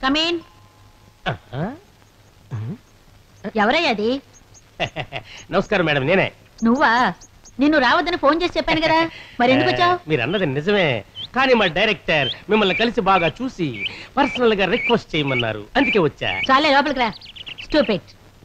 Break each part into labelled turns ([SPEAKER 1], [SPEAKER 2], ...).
[SPEAKER 1] కమీన్ ఎవరయ్యా అది
[SPEAKER 2] నమస్కారం మేడం నేనే
[SPEAKER 1] నువ్వా నిన్ను రావద్దని ఫోన్ చేసి చెప్పాను కదా మరి ఎందుకు వచ్చావు
[SPEAKER 2] మీరు అన్నది నిజమే కానీ మా డైరెక్టర్ మిమ్మల్ని కలిసి బాగా చూసి పర్సనల్ గా రిక్వెస్ట్ చేయమన్నారు అందుకే వచ్చా
[SPEAKER 1] చాలే లోపలికి రా స్టూపిట్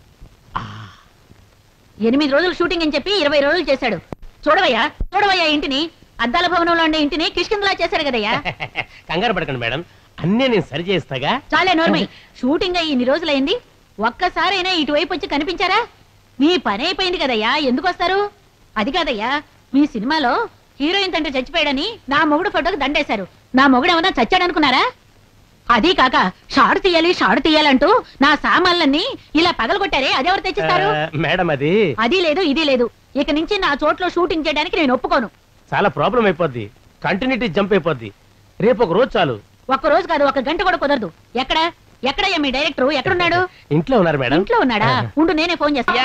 [SPEAKER 1] ఎనిమిది రోజులు షూటింగ్ అని చెప్పి ఇరవై రోజులు చేశాడు చూడవయ్యా చూడవయ్యా ఇంటిని అద్దాల భవనంలో ఉండే ఇంటిని కిష్కిందలా చేశాడు కదయ్యా
[SPEAKER 2] కంగారు పడకండి మేడం అన్నీ నేను సరి చేస్తాగా
[SPEAKER 1] చాలే నోర్మై షూటింగ్ అయ్యి ఇన్ని రోజులైంది ఒక్కసారైనా ఇటువైపు వచ్చి కనిపించారా మీ పని అయిపోయింది కదయ్యా ఎందుకు వస్తారు అది కాదయ్యా మీ సినిమాలో హీరోయిన్ తండ్రి చచ్చిపోయాడని నా మొగుడు ఫోటోకి దండేశారు నా మొగుడు ఏమన్నా చచ్చాడనుకున్నారా అది కాక షాడు తీయాలి షాడు తీయాలంటూ నా సామాన్లన్నీ ఇలా పగలగొట్టారే అదెవరు తెచ్చిస్తారు
[SPEAKER 2] ఆ, మేడం అది
[SPEAKER 1] అది లేదు ఇది లేదు ఇక నుంచి నా చోట్లో షూటింగ్ చేయడానికి నేను ఒప్పుకోను
[SPEAKER 2] చాలా ప్రాబ్లం అయిపోద్ది కంటిన్యూటీ జంప్ అయిపోద్ది రేపు ఒక రోజు చాలు
[SPEAKER 1] ఒక్క రోజు కాదు ఒక గంట కూడా కుదరదు ఎక్కడ ఎక్కడయ్యా మీ డైరెక్టర్ ఎక్కడున్నాడు
[SPEAKER 2] ఇంట్లో ఉన్నారు మేడం
[SPEAKER 1] ఇంట్లో ఉన్నాడా ఉండు నేనే ఫోన్ చేస్తా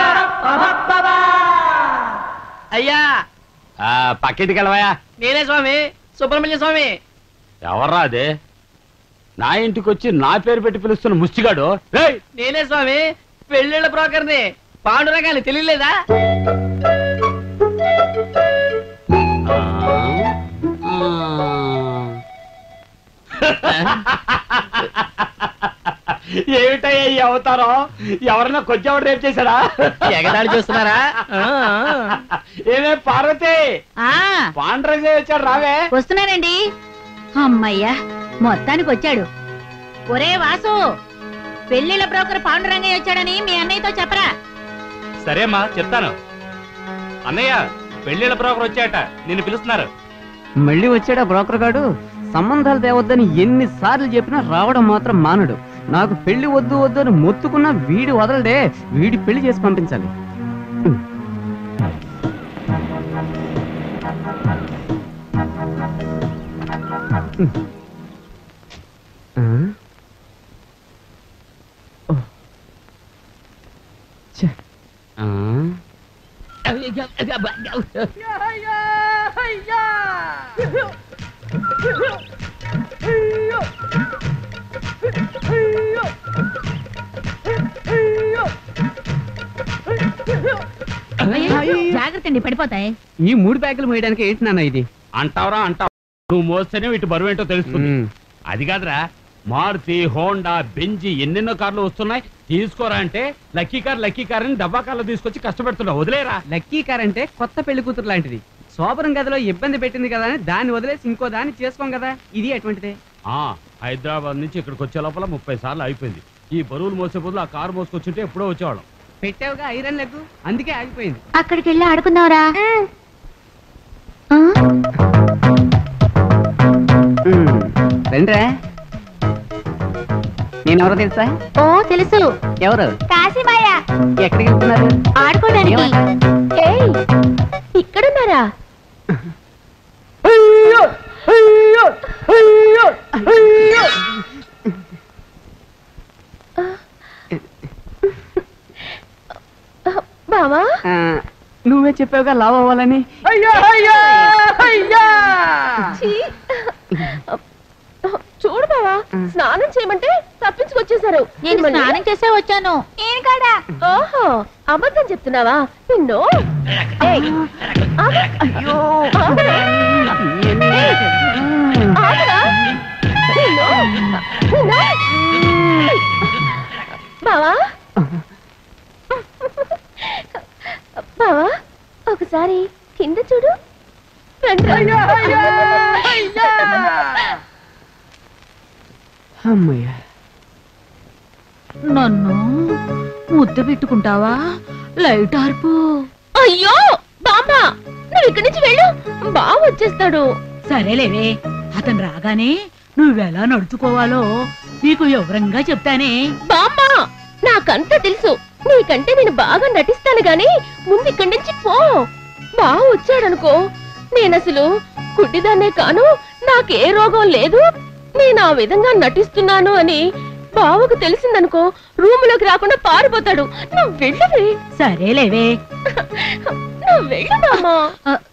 [SPEAKER 3] అయ్యా
[SPEAKER 4] పక్కింటికి వెళ్ళవయా
[SPEAKER 3] నేనే స్వామి సుబ్రహ్మణ్య స్వామి
[SPEAKER 4] ఎవర్రా అదే నా ఇంటికి వచ్చి నా పేరు పెట్టి పిలుస్తున్న ముష్టిగాడు రేయ్
[SPEAKER 3] నేనే స్వామి పెళ్ళిళ్ళ బ్రోకర్ని పాండురంగాన్ని తెలియలేదా
[SPEAKER 4] ఏమిటయ్యా ఈ అవతారం ఎవరన్నా కొంచెం రేపు చేశాడా
[SPEAKER 3] ఎగదాడి చూస్తున్నారా ఆ,
[SPEAKER 4] ఏమే పార్వతి
[SPEAKER 1] ఆ
[SPEAKER 4] పాండ్రంగా వచ్చాడు రావే
[SPEAKER 1] వస్తున్నానండి అమ్మయ్యా మొత్తానికి వచ్చాడు ఒరే వాసు పెళ్లిళ్ళ బ్రోకర్ పాండురంగయ్య వచ్చాడని మీ అన్నయ్యతో చెప్పరా
[SPEAKER 4] సరే అమ్మా చెప్తాను అన్నయ్య పెళ్లిళ్ళ బ్రోకర్ వచ్చాట నిన్ను పిలుస్తున్నారు
[SPEAKER 5] మళ్ళీ వచ్చాడా బ్రోకర్ గాడు సంబంధాలు తేవద్దని ఎన్నిసార్లు చెప్పినా రావడం మాత్రం మానడు నాకు పెళ్లి వద్దు వద్దు అని మొత్తుకున్నా వీడి వదలడే వీడి పెళ్లి చేసి పంపించాలి ఆ? ఓ. ఛే. ఆ?
[SPEAKER 1] జాగ్రత్త అండి పడిపోతాయి
[SPEAKER 5] ఈ మూడు ప్యాకులు మోయడానికి ఏంటి నాన్న ఇది
[SPEAKER 4] అంటావరా అంటావు నువ్వు మోస్తేనే వీటి బరువు ఏంటో తెలుస్తుంది
[SPEAKER 5] మ్మ్.
[SPEAKER 4] అది కాదురా మారుతి హోండా బెంజి ఎన్నెన్నో కార్లు వస్తున్నాయి తీసుకోరా అంటే లక్కీ కార్ లక్కీ కార్ అని డబ్బా కార్లు తీసుకొచ్చి కష్టపెడుతున్నావు వదిలేరా
[SPEAKER 5] లక్కీ కార్ అంటే కొత్త పెళ్లి కూతురు లాంటిది శోభనం గదిలో ఇబ్బంది పెట్టింది కదా అని దాన్ని వదిలేసి ఇంకో దాన్ని చేసుకోం కదా ఇది అటువంటిదే
[SPEAKER 4] ఆ హైదరాబాద్ నుంచి ఇక్కడికి వచ్చే లోపల ముప్పై సార్లు అయిపోయింది ఈ బరువులు మోసే బదులు ఆ కారు మోసుకొచ్చుంటే ఎప్పుడో వచ్చేవాళ్ళం
[SPEAKER 5] పెట్టావుగా ఐరన్ లెగ్ అందుకే ఆగిపోయింది
[SPEAKER 1] అక్కడికి వెళ్ళి ఆడుకుందాంరా
[SPEAKER 5] రండిరా నేనెవరో తెలుసా
[SPEAKER 1] ఓ తెలుసు
[SPEAKER 5] ఎవరు
[SPEAKER 1] కాశీమాయ
[SPEAKER 5] ఎక్కడికి వెళ్తున్నారు
[SPEAKER 1] ఆడుకోవడానికి
[SPEAKER 5] ఏమంట?
[SPEAKER 1] ఏయ్, ఇక్కడున్నారా బావా
[SPEAKER 5] ఆ, నువ్వే చెప్పావుగా లావ్ అవ్వాలని
[SPEAKER 6] ఛీ! చూడు బావా స్నానం చేయమంటే తప్పించుకొచ్చేశారు
[SPEAKER 1] నేను
[SPEAKER 6] మిమ్మల్ని-
[SPEAKER 1] స్నానం చేసే వచ్చాను నేను కాడా
[SPEAKER 6] ఓహో అబద్ధం చెప్తున్నావా నిన్ను ఏయ్, ఆగు. ఆగురా. ఏయ్, ఆగురా. నిన్ను. నిన్ను. బావా బావా ఒకసారి కింద చూడు రండి.
[SPEAKER 5] అమ్మయ్యా
[SPEAKER 1] నన్ను ముద్దు పెట్టుకుంటావా లైట్ ఆర్పు
[SPEAKER 6] అయ్యో బామ్మ నువ్వు ఇక్కడి నుంచి వెళ్ళు బావ వచ్చేస్తాడు
[SPEAKER 1] సరేలేవే అతను రాగానే నువ్వెలా నడుచుకోవాలో నీకు వివరంగా చెప్తానే
[SPEAKER 6] బామ్మ నాకంతా తెలుసు నీకంటే నేను బాగా నటిస్తాను గాని ముందు ఇక్కడి నుంచి పో బావ వచ్చాడనుకో నేనసలు గుడ్డిదాన్నే కాను నాకే రోగం లేదు నేను ఆ విధంగా నటిస్తున్నాను అని బావకు తెలిసిందనుకో రూములోకి రాకుండా పారిపోతాడు నువ్వు వెళ్ళవే
[SPEAKER 1] సరేలేవే
[SPEAKER 6] నువ్వు వెళ్ళు బామ్మ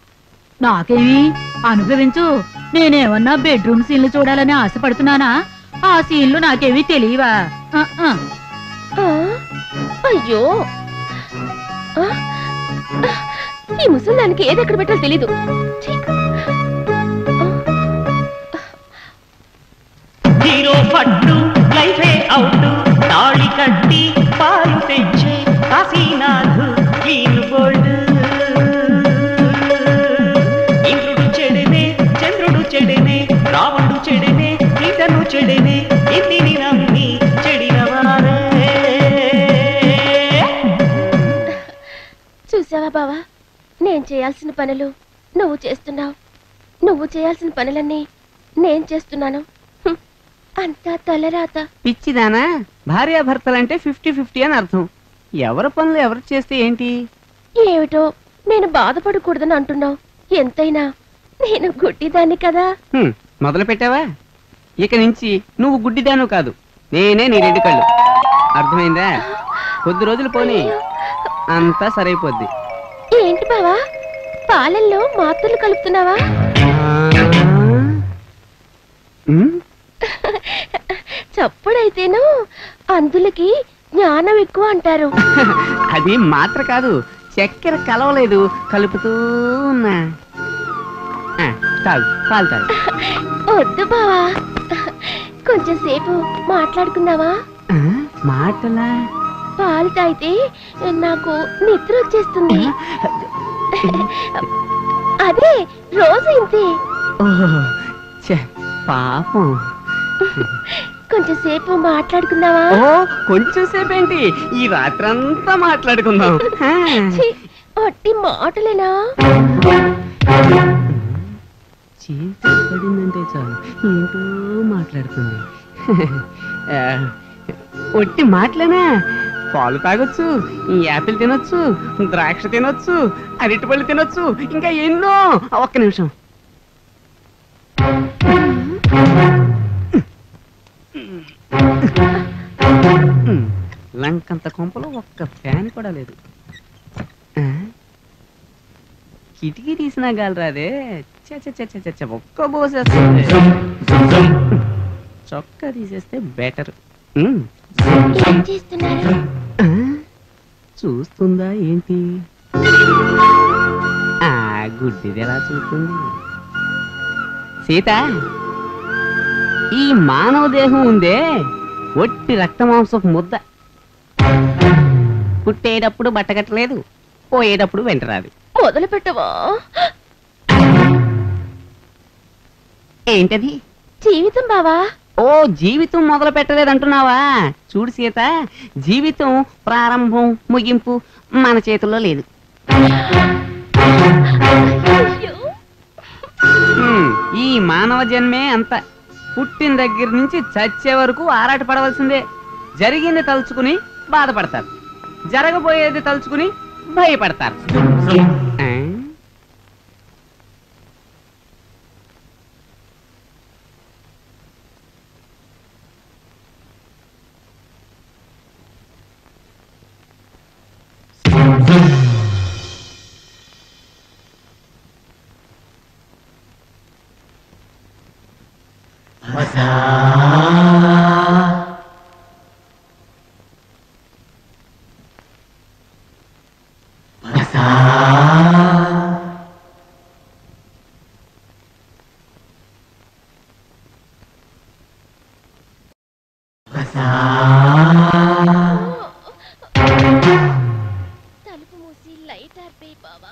[SPEAKER 1] నాకేమి అనుభవించు నేనేమన్నా బెడ్రూమ్ సీన్లు చూడాలని ఆశపడుతున్నానా ఆ సీన్లు నాకేమీ తెలియవా ఆ, ఆ.
[SPEAKER 6] ఆ, అయ్యో ఆ, ఈ ముసలానికి ఏది ఎక్కడ పెట్టాలో తెలీదు ఛీ.
[SPEAKER 7] హీరో పట్టు లైఫే అవుట్ తాళి కట్టి పాలు తెచ్చే కాశీనాథ్ క్లీన్ బోల్డ్ ఇంద్రుడు చెడనే చంద్రుడు చెడనే రావణుడు చెడనే ఇతను చెడనే ఇంటిని నమ్మి చెడిన వారే
[SPEAKER 6] చూసావా బావా నేను చేయాల్సిన పనులు నువ్వు చేస్తున్నావు నువ్వు చేయాల్సిన పనులన్నీ నేను చేస్తున్నాను హ్మ్. అంతా తలరాత
[SPEAKER 5] పిచ్చిదానా భార్యాభర్తలంటే ఫిఫ్టీ ఫిఫ్టీ అని అర్థం ఎవరి పనులు ఎవరు చేస్తే ఏంటి
[SPEAKER 6] ఏమిటో నేను బాధపడకూడదని అంటున్నావు ఎంతైనా నేను గుడ్డిదాన్ని కదా
[SPEAKER 5] హ్మ్, మొదలు పెట్టావా ఇక నుంచి నువ్వు గుడ్డిదాను కాదు నేనే నీ రెండు కళ్ళు అర్థమైందా కొద్ది రోజులు పోనీ అంతా సరైపోద్ది
[SPEAKER 6] ఏంటి బావా పాలల్లో మాత్రలు కలుపుతున్నావా
[SPEAKER 5] ఉమ్,
[SPEAKER 6] చప్పుడైతేను అందులకి జ్ఞానం ఎక్కువ అంటారు
[SPEAKER 5] అది మాత్ర కాదు చక్కెర కలవలేదు కలుపుతూ ఉన్నా ఆ, తాగు పాలు తాగు
[SPEAKER 6] వద్దు బావా కొంచెం సేపు మాట్లాడుకుందావా
[SPEAKER 5] ఆ, మాటలా
[SPEAKER 6] పాలు తాగితే నాకు నిద్ర వచ్చేస్తుంది అదే రోజు ఇంతే
[SPEAKER 5] ఓహో ఛే, పాపం
[SPEAKER 6] కొంచెం సేపు మాట్లాడుకుందావా
[SPEAKER 5] ఓ కొంచెం సేపు ఏంటి ఈ రాత్రంతా మాట్లాడుకుందాం ఆ.
[SPEAKER 6] ఛీ, ఒట్టి మాటలేనా
[SPEAKER 5] చేతి పడిందంటే చాలు ఏంటో మాట్లాడుతుంది ఆ, ఒట్టి మాటలేనా పాలు తాగొచ్చు ఈ యాపిల్ తినొచ్చు ద్రాక్ష తినొచ్చు అరటిపళ్ళు తినొచ్చు ఇంకా ఎన్నో ఒక్క నిమిషం లంకంత కొంపలో ఒక్క ఫ్యాన్ కూడా లేదు ఆ? కిటికీ తీసినా గాలి రాదే చ చ చ చ చ చ, ఒక్క పోసేస్తుంది చొక్కా తీసేస్తే బెటర్
[SPEAKER 6] ఏం చేస్తున్నారు
[SPEAKER 5] చూస్తుందా ఏంటి ఆ గుడ్డిది ఎలా చూస్తుంది సీత ఈ మానవ దేహం ఉందే ఒట్టి రక్తమాంసపు ముద్ద పుట్టేటప్పుడు బట్టకట్టలేదు పోయేటప్పుడు వెంటరాదు
[SPEAKER 6] మొదలు పెట్టవా
[SPEAKER 5] ఏంటది
[SPEAKER 6] జీవితం బావా
[SPEAKER 5] ఓ జీవితం మొదలు పెట్టలేదంటున్నావా చూడు సీత జీవితం ప్రారంభం ముగింపు మన చేతుల్లో లేదు
[SPEAKER 6] అయ్యో,
[SPEAKER 5] హ్మ్, ఈ మానవ జన్మే అంత పుట్టిన దగ్గర నుంచి చచ్చే వరకు ఆరాట పడవలసిందే జరిగింది తలుచుకుని బాధపడతారు జరగబోయేది తలుచుకుని భయపడతారు ఆ?
[SPEAKER 6] తలుపు మూసి లైట్ ఆర్పేయి బావా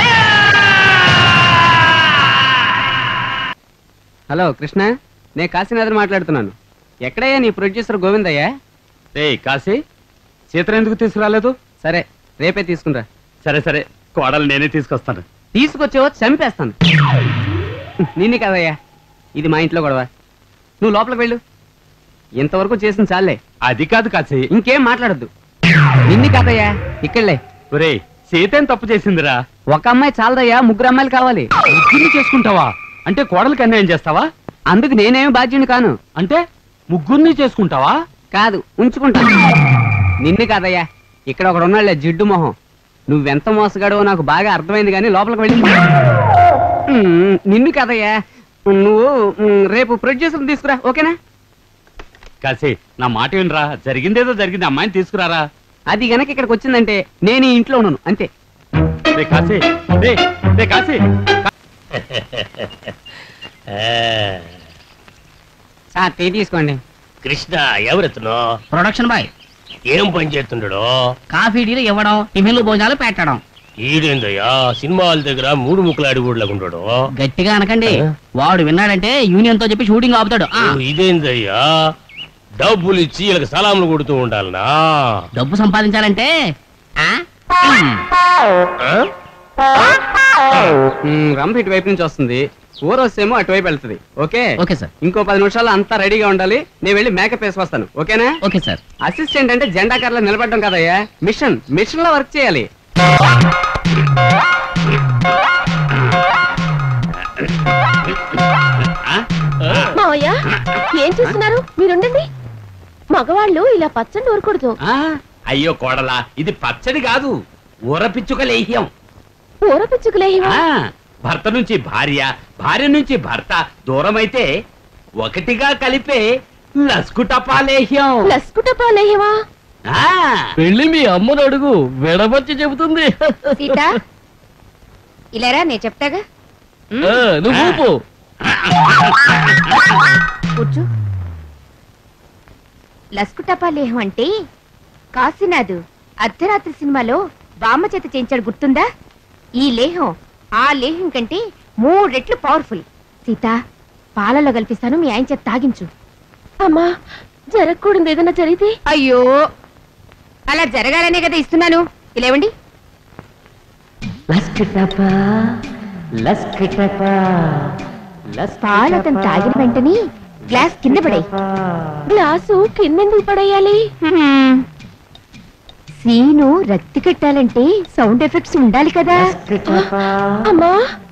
[SPEAKER 5] హలో కృష్ణ నేను కాశీనాథన్ మాట్లాడుతున్నాను ఎక్కడయ్యా నీ ప్రొడ్యూసర్ గోవిందయ్య
[SPEAKER 4] రే కాశీ సీతను ఎందుకు తీసుకురాలేదు
[SPEAKER 5] సరే రేపే తీసుకునిరా
[SPEAKER 4] సరే సరే కోడలు నేనే తీసుకొస్తాను
[SPEAKER 5] తీసుకొచ్చేవో చంపేస్తాను నిన్ను కదయ్యా ఇది మా ఇంట్లో గొడవ నువ్వు లోపలికి వెళ్ళు ఇంతవరకు చేసిన చాలే
[SPEAKER 4] అది కాదు కాశీ
[SPEAKER 5] ఇంకేం మాట్లాడొద్దు నిన్ను కాదయ్యా ఇక్కడలే
[SPEAKER 4] ఒరే సీత ఏం తప్పు చేసిందిరా
[SPEAKER 5] ఒక అమ్మాయి చాలదయ్యా ముగ్గురు అమ్మాయిలు కావాలి
[SPEAKER 4] ముగ్గురిని చేసుకుంటావా అంటే కోడలికి అన్యాయం చేస్తావా
[SPEAKER 5] అందుకు నేనేమి బాధ్యుని కాను
[SPEAKER 4] అంటే ముగ్గురిని చేసుకుంటావా
[SPEAKER 5] కాదు ఉంచుకుంటా నిన్ను కాదయ్యా ఇక్కడ ఒకడు ఉన్నాడులే జిడ్డు మొహం నువ్వెంత మోసగాడో నాకు బాగా అర్థమైంది కానీ లోపలికి వెళ్ళి ఉమ్, నిన్ను కాదయ్యా నువ్వు ఉమ్, రేపు ప్రొడ్యూసర్ తీసుకురా ఓకేనా
[SPEAKER 4] కాసే నా మాట వినరా జరిగిందేదో జరిగింది అమ్మాయిని తీసుకురారా
[SPEAKER 5] అది గనక ఇక్కడికి వచ్చిందంటే నేను ఈ ఇంట్లో ఉన్నాను అంతే
[SPEAKER 4] రే కాసే రే రే కాసే
[SPEAKER 5] సార్ టీ తీసుకోండి
[SPEAKER 2] కృష్ణ ఎవరెత్తునో
[SPEAKER 3] ప్రొడక్షన్ బాయ్
[SPEAKER 2] ఏం పని చేస్తుండడు
[SPEAKER 3] కాఫీ టీలు ఇవ్వడం టిఫిన్లు భోజనాలు పెట్టడం
[SPEAKER 2] ఈడేందయ్యా సినిమా హాల్ దగ్గర మూడు ముక్కలాడి ఊళ్ళకుంటాడు
[SPEAKER 3] గట్టిగా అనకండి వాడు విన్నాడంటే యూనియన్ తో చెప్పి షూటింగ్ ఆపుతాడు ఆ,
[SPEAKER 2] ఇదేందయ్యా డబ్బులు ఇచ్చి వీళ్ళకి సలాములు కొడుతూ ఉండాలనా
[SPEAKER 3] డబ్బు సంపాదించాలంటే ఆ,
[SPEAKER 2] ఆ?
[SPEAKER 5] మ్మ్, రంభ ఇటువైపు నుంచి వస్తుంది ఊరొస్తేమో అటువైపు వెళ్తుంది ఓకే
[SPEAKER 3] ఓకే సార్
[SPEAKER 5] ఇంకో పది నిమిషాలు అంతా రెడీగా ఉండాలి నేను వెళ్ళి మేకప్ వేసి వస్తాను ఓకేనా
[SPEAKER 3] ఓకే సార్
[SPEAKER 5] అసిస్టెంట్ అంటే జెండా కర్రలో నిలబడడం కదయ్యా మిషన్ మిషన్ లో వర్క్ చేయాలి
[SPEAKER 6] మావయ్య ఏం చేస్తున్నారు మీరుండండి మగవాళ్ళు ఇలా పచ్చండి ఊరకూడదు
[SPEAKER 4] ఆ, అయ్యో కోడలా ఇది పచ్చడి కాదు ఊరపిచ్చుక లేహ్యం
[SPEAKER 6] ఊర పిచ్చుకులేవా
[SPEAKER 4] ఆ, భర్త నుంచి భార్య భార్య నుంచి భర్త దూరమైతే ఒకటిగా కలిపే లస్కుటపా లేహ్యం
[SPEAKER 6] లస్కుటపాలేయవా
[SPEAKER 4] ఆ,
[SPEAKER 3] వెళ్ళి మీ అమ్మను అడుగు విడమర్చి చెబుతుంది
[SPEAKER 6] సీత ఇలారా నేను చెప్తాగా
[SPEAKER 3] నువ్వు ఊపు.
[SPEAKER 6] కూర్చో లస్కుటపా లేహం అంటే కాశీనాథ్ అర్ధరాత్రి సినిమాలో బామ్మ చేత చేయించాడు గుర్తుందా ఈ లేహం ఆ లేహం కంటే మూడు రెట్లు పవర్ఫుల్ సీత పాలలో కల్పిస్తాను మీ ఆయన చేత తాగించు అమ్మా జరగకూడదు ఏదైనా జరిగితే అయ్యో అలా జరగాలనే కదా ఇస్తున్నాను ఇలేవండి పాలు అతను తాగిన వెంటనే గ్లాస్ కింద పడాయి గ్లాసు కిందెందుకు పడేయాలి సీను రక్తి కట్టాలంటే సౌండ్ ఎఫెక్ట్స్ ఉండాలి కదా అమ్మా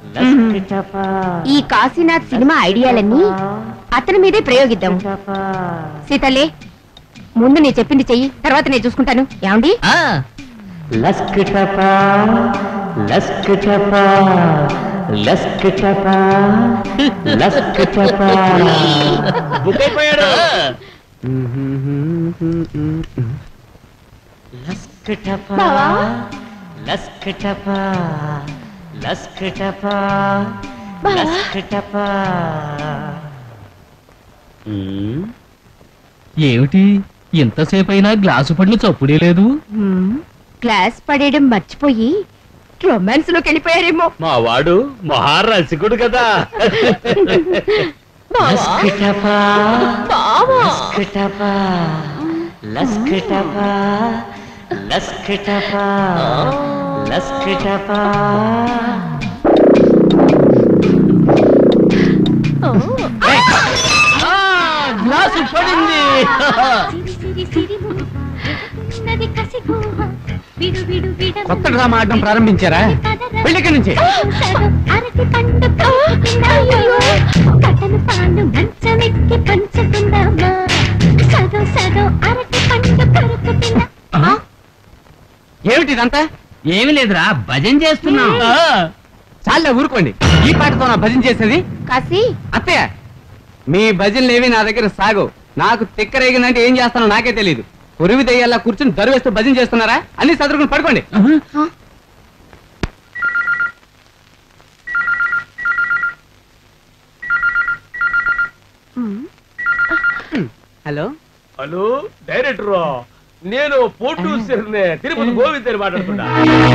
[SPEAKER 6] ఈ కాశీనాథ్ సినిమా ఐడియాలన్నీ అతని మీదే ప్రయోగిద్దాం సీతలే ముందు నేను చెప్పింది చెయ్యి తర్వాత నేను చూసుకుంటాను ఏమండి
[SPEAKER 3] ఆ,
[SPEAKER 2] బుక్ అయిపోయాడు
[SPEAKER 6] బావా బావా
[SPEAKER 4] ఉమ్,
[SPEAKER 3] ఏమిటి ఎంతసేపు అయినా గ్లాసు పడిన చప్పుడే లేదు
[SPEAKER 6] హ్మ్, గ్లాస్ పడేయడం మర్చిపోయి రొమాన్స్ లోకి వెళ్ళిపోయారేమో
[SPEAKER 2] మా వాడు మహారసికుడు కదా
[SPEAKER 6] బావా బావా
[SPEAKER 3] గ్లాసు పడింది
[SPEAKER 5] కొత్త డ్రామా ఆడడం ప్రారంభించారా పెళ్లికి నుంచి
[SPEAKER 8] అరటి పండు అయ్యో కటను పాలు మంచమెక్కి పంచుకుందామా సగం సగం అరటి పండు కొరకు తిన్నా
[SPEAKER 5] ఏమిటి ఇదంతా
[SPEAKER 3] ఏమి లేదురా భజన చేస్తున్నాం
[SPEAKER 5] చాలా ఊరుకోండి ఈ పాటతో నా భజన చేసేది
[SPEAKER 6] కాశీ
[SPEAKER 5] అత్తయ్య మీ భజనలు ఏవి నా దగ్గర సాగు నాకు తిక్కరేగిందంటే ఏం చేస్తానో నాకే తెలియదు ఉరివి దయ్యాలా కూర్చుని దరువేస్తూ భజన చేస్తున్నారా అన్ని చదువుకుని పడుకోండి హలో
[SPEAKER 2] హలో డైరెక్టర్ నేను ప్రొడ్యూసర్నే తిరుపతి గోవింద్ అని మాట్లాడుతున్నా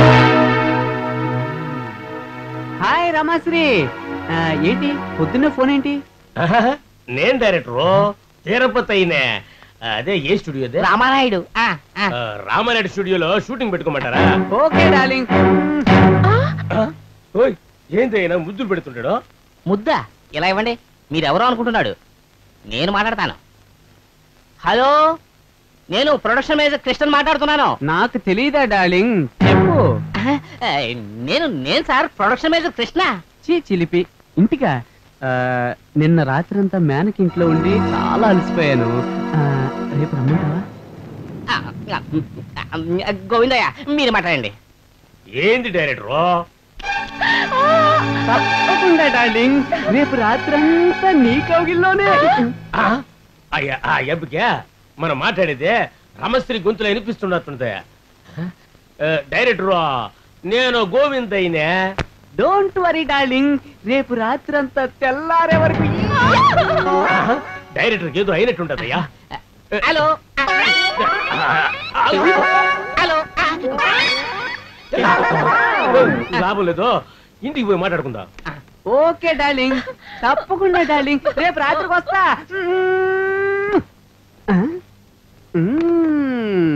[SPEAKER 5] హాయ్ రమాశ్రీ ఆ, ఏంటి పొద్దున్నే ఫోన్ ఏంటి
[SPEAKER 2] ఆహా, నేను డైరెక్టర్ తిరుపతి అయినే అదే ఏ స్టూడియో అదే
[SPEAKER 3] రామారాయుడు ఆ, ఆ.
[SPEAKER 2] ఆ, రామారెడ్డి స్టూడియోలో షూటింగ్ పెట్టుకోమంటారా
[SPEAKER 5] ఓకే డార్లింగ్
[SPEAKER 2] ఆ? ఓయ్ ఏంటి అయినా ముద్దులు పెడుతుంటాడు
[SPEAKER 3] ముద్ద ఇలా ఇవ్వండి మీరెవరో అనుకుంటున్నాడు నేను మాట్లాడతాను హలో నేను ప్రొడక్షన్ మేనేజర్ కృష్ణన్ మాట్లాడుతున్నాను
[SPEAKER 5] నాకు తెలియదా డార్లింగ్ చెప్పు
[SPEAKER 3] ఆ, నేను నేను సార్ ప్రొడక్షన్ మేనేజర్ కృష్ణ
[SPEAKER 5] చీ చిలిపి ఇంటికా ఆ, నిన్న రాత్రంతా మేనకి ఇంట్లో ఉండి చాలా అలసిపోయాను ఆ, రేపు రమ్మంటావా
[SPEAKER 3] ఆ, ఆ, గోవిందయ్య మీరు మాట్లాడండి
[SPEAKER 2] ఏంది డైరెక్టర్
[SPEAKER 5] తప్పకుండా డార్లింగ్ రేపు రాత్రంతా నీ కౌగిల్లోనే
[SPEAKER 2] అయ్యా ఆ ఎబ్బకే మనం మాట్లాడేదే రమశ్రీ గొంతులో వినిపిస్తున్నట్టుందే డైరెక్టర్ నేను గోవిందయ్యనే
[SPEAKER 5] డోంట్ వరీ డార్లింగ్ రేపు రాత్రంతా తెల్లారే వరకు
[SPEAKER 2] డైరెక్టర్ ఏదో అయినట్టుంటదయ్యా
[SPEAKER 3] హలో హలో
[SPEAKER 2] లాభం లేదు ఇంటికి పోయి మాట్లాడుకుందాం
[SPEAKER 5] ఓకే డార్లింగ్ తప్పకుండా డార్లింగ్ రేపు రాత్రికి వస్తా మ్మ్. ఆ? మ్మ్.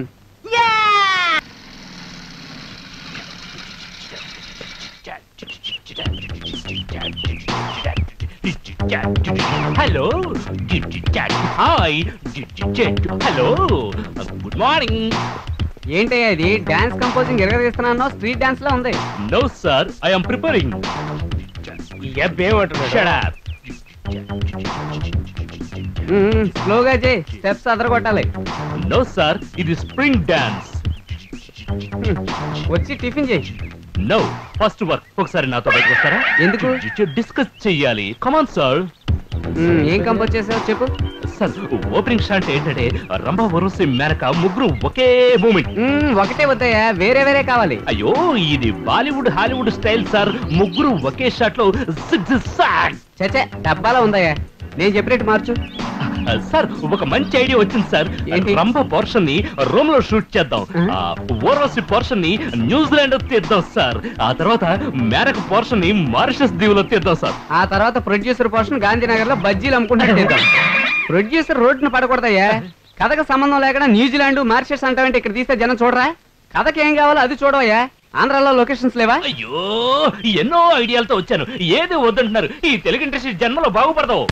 [SPEAKER 4] Hello hi hello good morning
[SPEAKER 5] ఏంటయ్యా ఇది డాన్స్ కంపోజింగ్ ఎరగదీస్తున్నాను స్ట్రీట్ డాన్స్ లా ఉంది
[SPEAKER 4] no sir I am preparing
[SPEAKER 2] ఈ అబ్బ ఏమంటున్నాడు
[SPEAKER 5] మ్మ్. స్లోగా చేయి స్టెప్స్ అదరగొట్టాలి
[SPEAKER 4] నో సార్ ఇది స్ప్రింగ్ డాన్స్
[SPEAKER 5] మ్మ్. వచ్చి టిఫిన్ చేయి
[SPEAKER 4] నో ఫస్ట్ వర్క్ ఒకసారి నాతో బయటకు వస్తారా
[SPEAKER 5] ఎందుకు?
[SPEAKER 4] డిస్కస్ చెయ్యాలి కమాన్ సార్
[SPEAKER 5] మ్మ్. ఏం కంపోజ్ చేసావు చెప్పు
[SPEAKER 4] సార్ ఓపెనింగ్ షాట్ ఏంటంటే రంభా వరుస మేనక ముగ్గురు ఒకే మూమెంట్
[SPEAKER 5] మ్మ్. ఒకటే వద్దయ్యా వేరే వేరే కావాలి
[SPEAKER 4] అయ్యో ఇది బాలీవుడ్ హాలీవుడ్ స్టైల్ సార్ ముగ్గురు ఒకే షాట్ లో zig zig zag.
[SPEAKER 5] చచ్చే డబ్బాలో ఉందయ్యా నేను చెప్పినట్టు మార్చు
[SPEAKER 4] సార్ ఒక మంచి ఐడియా వచ్చింది సార్
[SPEAKER 5] ఏంటి?
[SPEAKER 4] రంభ పోర్షన్ ని రోమ్ లో షూట్ చేద్దాం
[SPEAKER 5] ఆ?
[SPEAKER 4] ఆ, ఓర్వశి పోర్షన్ ని న్యూజిలాండ్ తీద్దాం సార్ ఆ తర్వాత మేరక పోర్షన్ ని మారిషస్ దీవులో తీద్దాం సార్
[SPEAKER 5] ఆ తర్వాత ప్రొడ్యూసర్ పోర్షన్ గాంధీనగర్ లో బజ్జీలు అమ్ముకుంటాడు చేద్దాం ప్రొడ్యూసర్ రోడ్డును పడకూడదయ్యా కథకు సంబంధం లేకుండా న్యూజిలాండ్ మారిషస్ అంటావంటే ఇక్కడ తీస్తే జనం చూడరా కథకి ఏం కావాలో అది చూడవయ్యా ఆంధ్రాలో లొకేషన్స్ లేవా
[SPEAKER 4] అయ్యో ఎన్నో ఐడియాలతో వచ్చాను ఏది వద్దంటున్నారు ఈ తెలుగు ఇండస్ట్రీ జన్మలో బాగుపడతావు